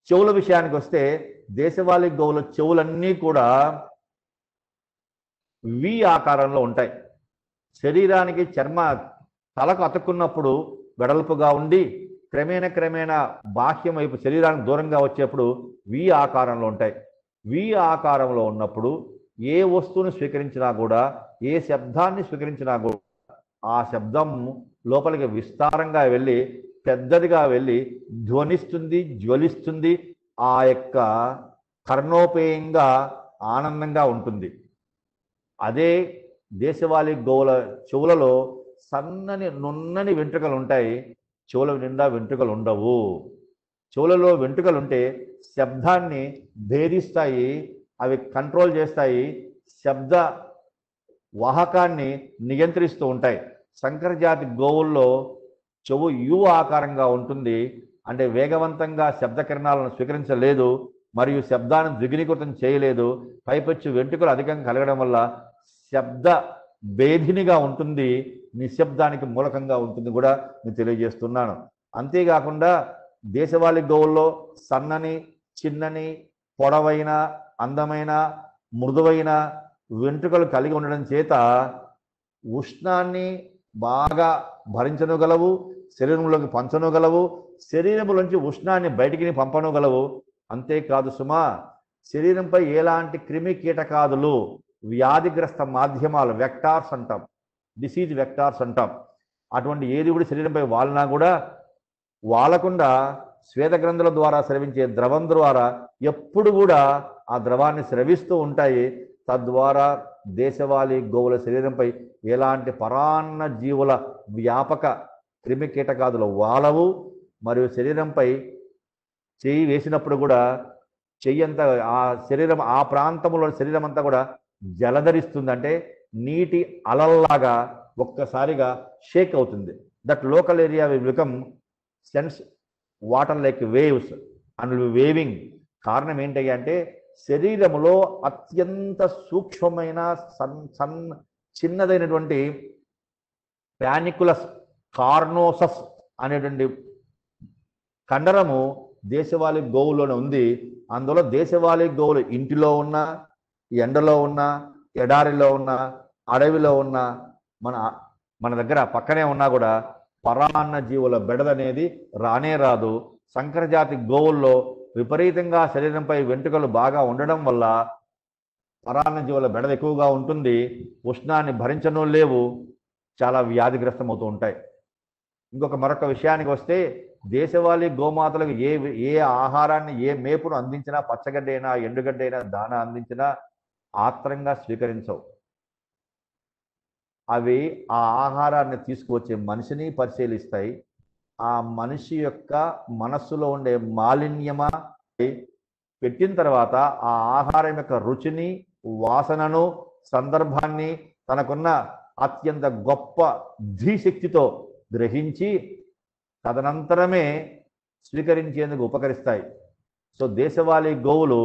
చెవుల విషయానికి వస్తే దేశవాళీ గోవుల చెవులన్నీ కూడా వి ఆకారంలో ఉంటాయి శరీరానికి చర్మ తలకు అతుక్కున్నప్పుడు వెడల్పుగా ఉండి క్రమేణ క్రమేణ బాహ్యం వైపు శరీరానికి దూరంగా వచ్చేప్పుడు వి ఆకారంలో ఉంటాయి వి ఆకారంలో ఉన్నప్పుడు ఏ వస్తువుని స్వీకరించినా కూడా ఏ శబ్దాన్ని స్వీకరించినా కూడా ఆ శబ్దం లోపలికి విస్తారంగా వెళ్ళి పెద్దదిగా వెళ్ళి ధ్వనిస్తుంది జ్వలిస్తుంది ఆ యొక్క కర్ణోపేయంగా ఆనందంగా ఉంటుంది అదే దేశవాళీ గోవుల చెవులలో సన్నని నున్నని వెంట్రుకలు ఉంటాయి చెవుల నిండా వెంట్రుకలు ఉండవు చెవులలో వెంట్రుకలు ఉంటే శబ్దాన్ని భేదిస్తాయి అవి కంట్రోల్ చేస్తాయి శబ్ద వాహకాన్ని నియంత్రిస్తూ ఉంటాయి సంకరజాతి గోవుల్లో చెవు యు ఆకారంగా ఉంటుంది అంటే వేగవంతంగా శబ్ద కిరణాలను స్వీకరించలేదు మరియు శబ్దాన్ని ద్విగుణీకృతం చేయలేదు పైపొచ్చు వెంట్రుకలు అధికంగా కలగడం వల్ల శబ్ద భేదినిగా ఉంటుంది నిశ్శబ్దానికి మూలకంగా ఉంటుంది కూడా నేను తెలియజేస్తున్నాను అంతేకాకుండా దేశవాళీ గోవుల్లో సన్నని చిన్నని పొడవైన అందమైన మృదువైన వెంట్రుకలు కలిగి ఉండడం చేత ఉష్ణాన్ని బాగా భరించనుగలవు శరీరంలోకి పంచనుగలవు శరీరంలోంచి ఉష్ణాన్ని బయటికి పంపనుగలవు అంతేకాదు సుమా శరీరంపై ఎలాంటి క్రిమి కీటకాదులు వ్యాధిగ్రస్త మాధ్యమాలు వెక్టార్స్ అంటాం డిసీజ్ వెక్టార్స్ అంటాం అటువంటి ఏది కూడా శరీరంపై వాలినా కూడా వాలకుండా శ్వేత గ్రంథుల ద్వారా స్రవించే ద్రవం ద్వారా ఎప్పుడు కూడా ఆ ద్రవాన్ని స్రవిస్తూ ఉంటాయి తద్వారా దేశవాళీ గోవుల శరీరంపై ఎలాంటి పరాన్న జీవుల వ్యాపక క్రిమి కీటకాదులు వాలవు మరియు శరీరంపై చెయ్యి వేసినప్పుడు కూడా చెయ్యి అంతా ఆ శరీరం ఆ ప్రాంతంలో శరీరం అంతా కూడా జలధరిస్తుంది అంటే నీటి అలల్లాగా ఒక్కసారిగా షేక్ అవుతుంది that local area will become sense water like waves and waving కారణం ఏంటి అంటే శరీరములో అత్యంత సూక్ష్మమైన సన్ సన్ చిన్నదైనటువంటి ప్యానికులస్ కార్నోసస్ అనేటువంటి కండరము దేశవాళీ గోవులోనే ఉంది అందులో దేశవాళీ గోవులు ఇంటిలో ఉన్న ఎండలో ఉన్న ఎడారిలో ఉన్న అడవిలో ఉన్న మన మన దగ్గర పక్కనే ఉన్నా కూడా పరాన్న జీవుల బెడదనేది రానే రాదు సంకరజాతి గోవుల్లో విపరీతంగా శరీరంపై వెంట్రుకలు బాగా ఉండడం వల్ల పరాన్న జీవుల బెడద ఎక్కువగా ఉంటుంది ఉష్ణాన్ని భరించను లేవు చాలా వ్యాధిగ్రస్తమవుతూ ఉంటాయి ఇంకొక మరొక విషయానికి వస్తే దేశవాళీ గోమాతలకు ఏ ఏ ఆహారాన్ని ఏ మేపును అందించినా పచ్చగడ్డ అయినా ఎండుగడ్డ అయినా దాన అందించినా ఆత్రంగా స్వీకరించవు అవి ఆ ఆహారాన్ని తీసుకువచ్చే మనిషిని పరిశీలిస్తాయి ఆ మనిషి యొక్క మనస్సులో ఉండే మాలిన్యమా పెట్టిన తర్వాత ఆ ఆహారం యొక్క రుచిని వాసనను సందర్భాన్ని తనకున్న అత్యంత గొప్ప ధీశక్తితో గ్రహించి తదనంతరమే స్వీకరించేందుకు ఉపకరిస్తాయి సో దేశవాళీ గోవులు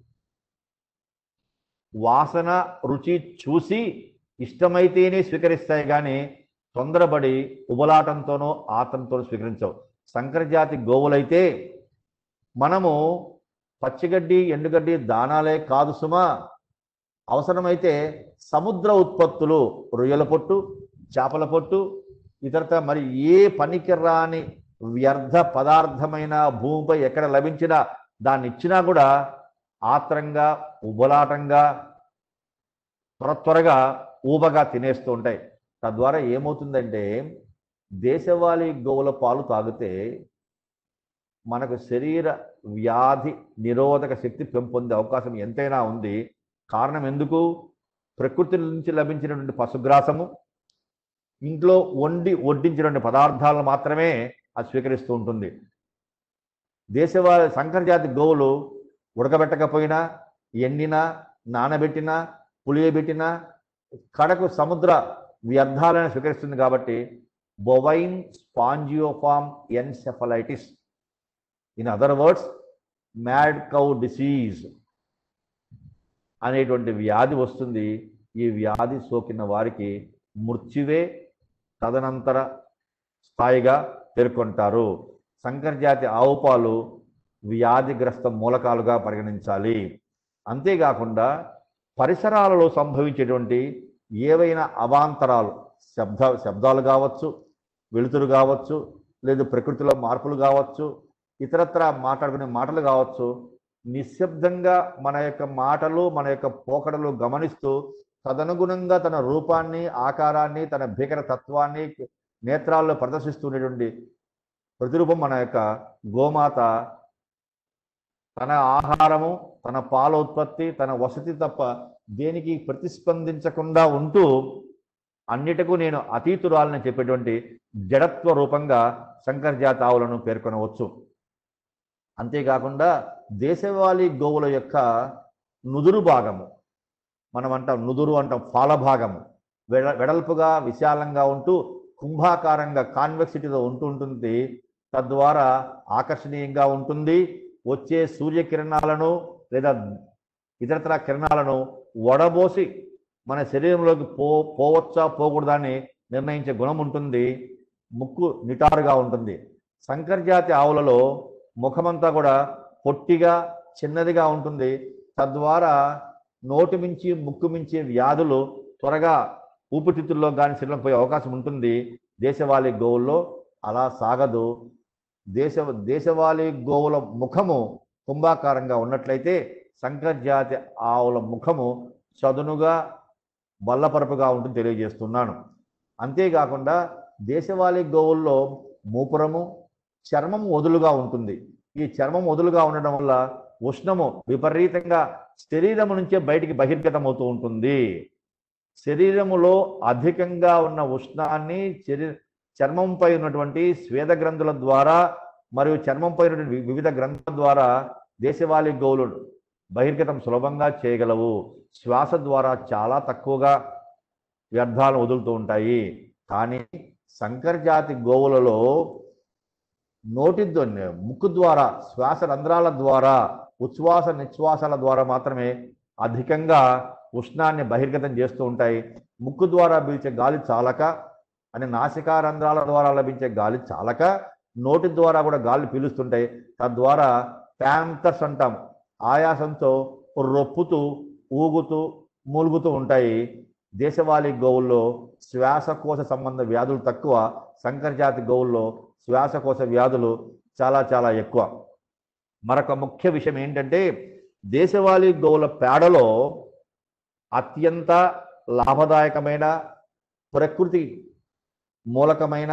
వాసన రుచి చూసి ఇష్టమైతేనే స్వీకరిస్తాయి కానీ తొందరపడి ఉబలాటంతోనో ఆతంతోనో స్వీకరించవు సంకరజాతి గోవులైతే మనము పచ్చిగడ్డి ఎండుగడ్డి దానాలే కాదు సుమా అవసరమైతే సముద్ర ఉత్పత్తులు రొయ్యల పొట్టు చేపల పొట్టు ఇతరత మరి ఏ పనికి రాని వ్యర్థ పదార్థమైన భూమిపై ఎక్కడ లభించినా దాన్ని ఇచ్చినా కూడా ఆత్రంగా ఉబలాటంగా త్వర త్వరగా ఊబగా తినేస్తూ ఉంటాయి తద్వారా ఏమవుతుందంటే దేశవాళీ గోవుల పాలు తాగితే మనకు శరీర వ్యాధి నిరోధక శక్తి పెంపొందే అవకాశం ఎంతైనా ఉంది కారణం ఎందుకు ప్రకృతి నుంచి లభించినటువంటి పశుగ్రాసము ఇంట్లో వండి వడ్డించినటువంటి పదార్థాలను మాత్రమే అది స్వీకరిస్తూ ఉంటుంది దేశవాళీ సంకరజాతి గోవులు ఉడకబెట్టకపోయినా ఎండినా నానబెట్టినా పులియబెట్టినా కడకు సముద్ర వ్యర్థాలను స్వీకరిస్తుంది కాబట్టి bovine spongiform encephalitis in other words mad cow disease అనేటువంటి వ్యాధి వస్తుంది ఈ వ్యాధి సోకిన వారికి మృత్యువే తదనంతర స్థాయిగా పేర్కొంటారు సంకరజాతి ఆవు పాలు వ్యాధిగ్రస్త మూలకాలుగా పరిగణించాలి అంతేకాకుండా పరిసరాలలో సంభవించేటువంటి ఏవైనా అవాంతరాలు శబ్ద శబ్దాలు కావచ్చు వెలుతురు కావచ్చు లేదు ప్రకృతిలో మార్పులు కావచ్చు ఇతరత్ర మాట్లాడుకునే మాటలు కావచ్చు నిశ్శబ్దంగా మన యొక్క మాటలు మన యొక్క పోకడలు గమనిస్తూ తదనుగుణంగా తన రూపాన్ని ఆకారాన్ని తన భీకర తత్వాన్ని నేత్రాల్లో ప్రదర్శిస్తున్నటువంటి ప్రతిరూపం మన యొక్క గోమాత తన ఆహారము తన పాల ఉత్పత్తి తన వసతి తప్ప దేనికి ప్రతిస్పందించకుండా ఉంటూ అన్నిటకు నేను అతీతురాలని చెప్పేటువంటి జడత్వ రూపంగా శంకర్జాత ఆవులను పేర్కొనవచ్చు అంతేకాకుండా దేశవాళీ గోవుల యొక్క నుదురు భాగము మనం అంటాం నుదురు అంటాం ఫాల భాగము వెడ వెడల్పుగా విశాలంగా ఉంటూ కుంభాకారంగా కాన్వెక్సిటీతో ఉంటూ ఉంటుంది తద్వారా ఆకర్షణీయంగా ఉంటుంది వచ్చే సూర్యకిరణాలను లేదా ఇతరతర కిరణాలను వడబోసి మన శరీరంలోకి పో పోవచ్చా పోకూడదా అని నిర్ణయించే గుణం ఉంటుంది ముక్కు నిటారుగా ఉంటుంది సంకర్జాతి ఆవులలో ముఖమంతా కూడా పొట్టిగా చిన్నదిగా ఉంటుంది తద్వారా నోటి మించి ముక్కు మించి వ్యాధులు త్వరగా ఊపిరితిత్తుల్లో కానీ శరీరం పోయే అవకాశం ఉంటుంది దేశవాళీ గోవుల్లో అలా సాగదు దేశ దేశవాళీ గోవుల ముఖము కుంభాకారంగా ఉన్నట్లయితే సంకర్జాతి ఆవుల ముఖము చదునుగా బల్లపరపుగా ఉంటుంది తెలియజేస్తున్నాను అంతేకాకుండా దేశవాళీ గోవుల్లో మూపురము చర్మం వదులుగా ఉంటుంది ఈ చర్మం వదులుగా ఉండడం వల్ల ఉష్ణము విపరీతంగా శరీరము నుంచే బయటికి బహిర్గతం అవుతూ ఉంటుంది శరీరములో అధికంగా ఉన్న ఉష్ణాన్ని శరీ చర్మంపై ఉన్నటువంటి స్వేద గ్రంథుల ద్వారా మరియు చర్మంపై ఉన్నటువంటి వి- వివిధ గ్రంథుల ద్వారా దేశవాళీ గోవులు బహిర్గతం సులభంగా చేయగలవు శ్వాస ద్వారా చాలా తక్కువగా వ్యర్థాలు వదులుతూ ఉంటాయి కానీ సంకర జాతి గోవులలో నోటి ద్వా- ముక్కు ద్వారా శ్వాస రంధ్రాల ద్వారా ఉచ్ఛ్వాస నిశ్వాసాల ద్వారా మాత్రమే అధికంగా ఉష్ణాన్ని బహిర్గతం చేస్తూ ఉంటాయి ముక్కు ద్వారా పీల్చే గాలి చాలక అని నాసికా రంధ్రాల ద్వారా లభించే గాలి చాలక నోటి ద్వారా కూడా గాలి పీలుస్తుంటాయి తద్వారా ప్యాంథర్స్ అంటాం ఆయాసంతో రొప్పుతూ ఊగుతూ మూలుగుతూ ఉంటాయి దేశవాళీ గోవుల్లో శ్వాసకోశ సంబంధ వ్యాధులు తక్కువ సంకరజాతి గోవుల్లో శ్వాసకోశ వ్యాధులు చాలా చాలా ఎక్కువ మరొక ముఖ్య విషయం ఏంటంటే దేశవాళీ గోవుల పేడలో అత్యంత లాభదాయకమైన ప్రకృతి మూలకమైన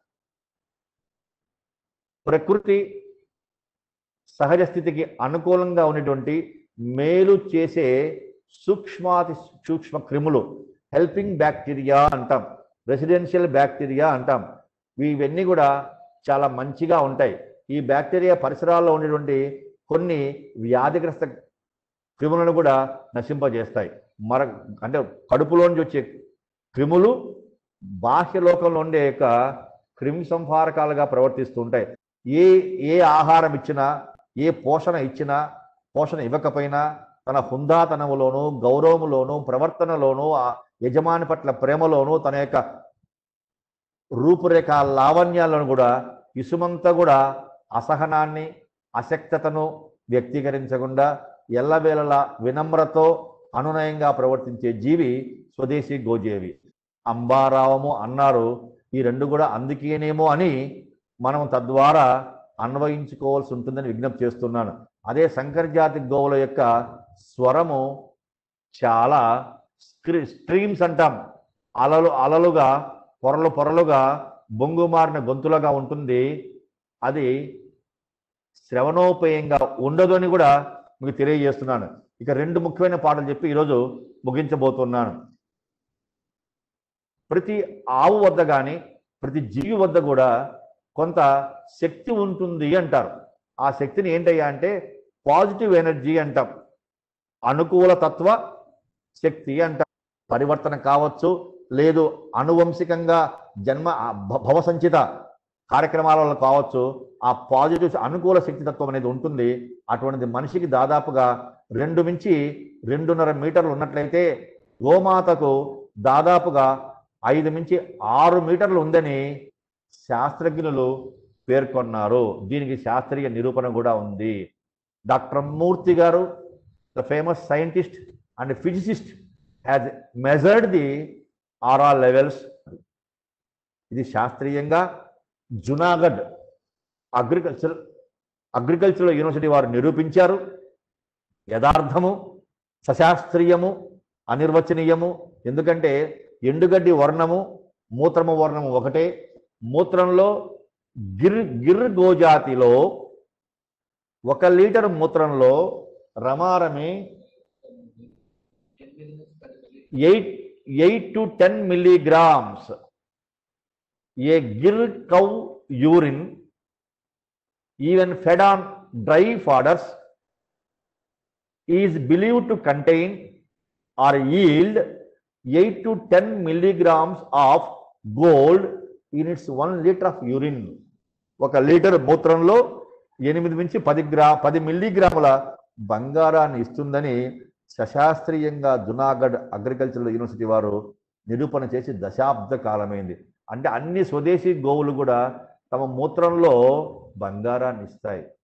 ప్రకృతి సహజ స్థితికి అనుకూలంగా ఉన్నటువంటి మేలు చేసే సూక్ష్మాతి సూక్ష్మ క్రిములు హెల్పింగ్ బ్యాక్టీరియా అంటాం రెసిడెన్షియల్ బ్యాక్టీరియా అంటాం ఇవన్నీ కూడా చాలా మంచిగా ఉంటాయి ఈ బ్యాక్టీరియా పరిసరాల్లో ఉండేటువంటి కొన్ని వ్యాధిగ్రస్త క్రిములను కూడా నశింపజేస్తాయి మర అంటే కడుపులోంచి వచ్చే క్రిములు బాహ్య లోకంలో ఉండే యొక్క క్రిమి సంహారకాలుగా ప్రవర్తిస్తూ ఉంటాయి ఏ ఏ ఆహారం ఇచ్చినా ఏ పోషణ ఇచ్చినా పోషణ ఇవ్వకపోయినా తన హుందాతనములోను గౌరవములోను ప్రవర్తనలోను ఆ యజమాని పట్ల ప్రేమలోను తన యొక్క రూపురేఖ లావణ్యాలను కూడా ఇసుమంతా కూడా అసహనాన్ని అశక్తతను వ్యక్తీకరించకుండా ఎల్లవేళలా వినమ్రతో అనునయంగా ప్రవర్తించే జీవి స్వదేశీ గోజేవి అంబారావము అన్నారు ఈ రెండు కూడా అందుకేనేమో అని మనం తద్వారా అన్వయించుకోవాల్సి ఉంటుందని విజ్ఞప్తి చేస్తున్నాను అదే సంకర జాతి గోవుల యొక్క స్వరము చాలా స్క్రీ స్ట్రీమ్స్ అంటాం అలలు అలలుగా పొరలు పొరలుగా బొంగుమారిన గొంతులుగా ఉంటుంది అది శ్రవణోపేయంగా ఉండదు అని కూడా మీకు తెలియజేస్తున్నాను ఇక రెండు ముఖ్యమైన పాటలు చెప్పి ఈరోజు ముగించబోతున్నాను ప్రతి ఆవు వద్ద కానీ ప్రతి జీవి వద్ద కూడా కొంత శక్తి ఉంటుంది అంటారు ఆ శక్తిని ఏంటయ్యా అంటే పాజిటివ్ ఎనర్జీ అంటాం అనుకూల తత్వ శక్తి అంటాం పరివర్తన కావచ్చు లేదు అనువంశికంగా జన్మ ఆ భ- భవసంచిత కార్యక్రమాలలో కావచ్చు ఆ పాజిటివ్ అనుకూల శక్తి తత్వం అనేది ఉంటుంది అటువంటిది మనిషికి దాదాపుగా రెండు నుంచి రెండున్నర మీటర్లు ఉన్నట్లయితే గోమాతకు దాదాపుగా ఐదు నుంచి ఆరు మీటర్లు ఉందని శాస్త్రజ్ఞులు పేర్కొన్నారు దీనికి శాస్త్రీయ నిరూపణ కూడా ఉంది doctor Murthy garu the famous scientist and physicist has measured the R R levels ఇది శాస్త్రీయంగా జునాగఢ్ అగ్రికల్చర్ అగ్రికల్చరల్ యూనివర్సిటీ వారు నిరూపించారు యథార్థము సశాస్త్రీయము అనిర్వచనీయము ఎందుకంటే ఎండుగడ్డి వర్ణము మూత్రము వర్ణము ఒకటే మూత్రంలో గిర్ గిర్ గోజాతిలో ఒక లీటర్ మూత్రంలో రమారమి eight eight to ten milligrams a Gir cow urine even fed on dry fodders is believe to contain or yield eight to ten milligrams of gold in its one litre of urine ఒక litre మూత్రంలో ఎనిమిది నుంచి పది గ్రా పది మిల్లీగ్రాముల బంగారాన్ని ఇస్తుందని సశాస్త్రీయంగా Junagadh agricultural university వారు నిరూపణ చేసి దశాబ్ద కాలమైంది అంటే అన్ని స్వదేశీ గోవులు కూడా తమ మూత్రంలో బంగారాన్ని ఇస్తాయి